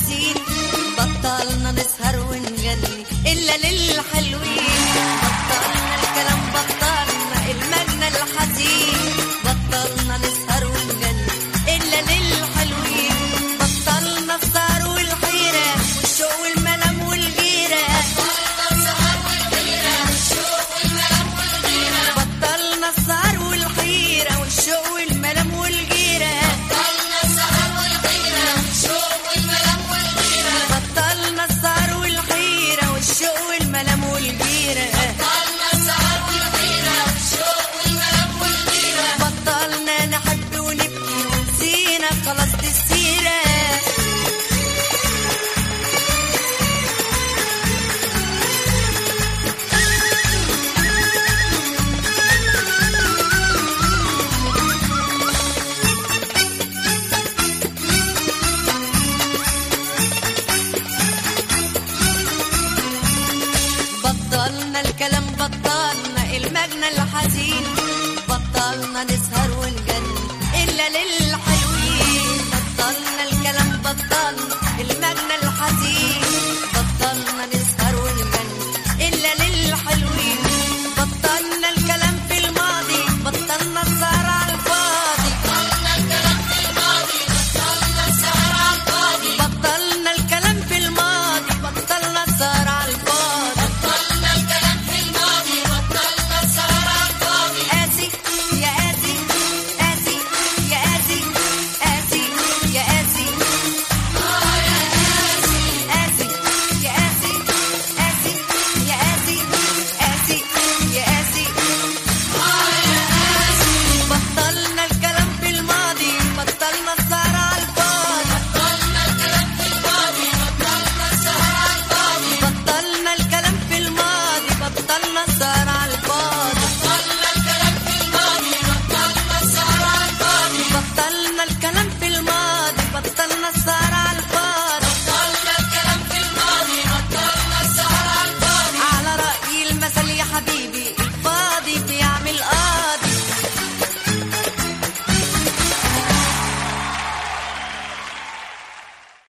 الحزين بطلنا نسهر ونغني إلا للحلوين بطلنا الكلام بطلنا المجنى الحزين بطلنا نسهر ونغني إلا للحلوين بطلنا السهر والحيرة والشوق والملام والغيرة بطلنا السهر والحيرة والشوق والملام والغيرة بطلنا السهر والحيرة والشوق والملام والغيرة بطلنا نحب ونبكي ونسينا خلاص دي السيرة بطلنا الكلام بطلنا المجنى الحزين بطلنا نسهر ونجن إلا لله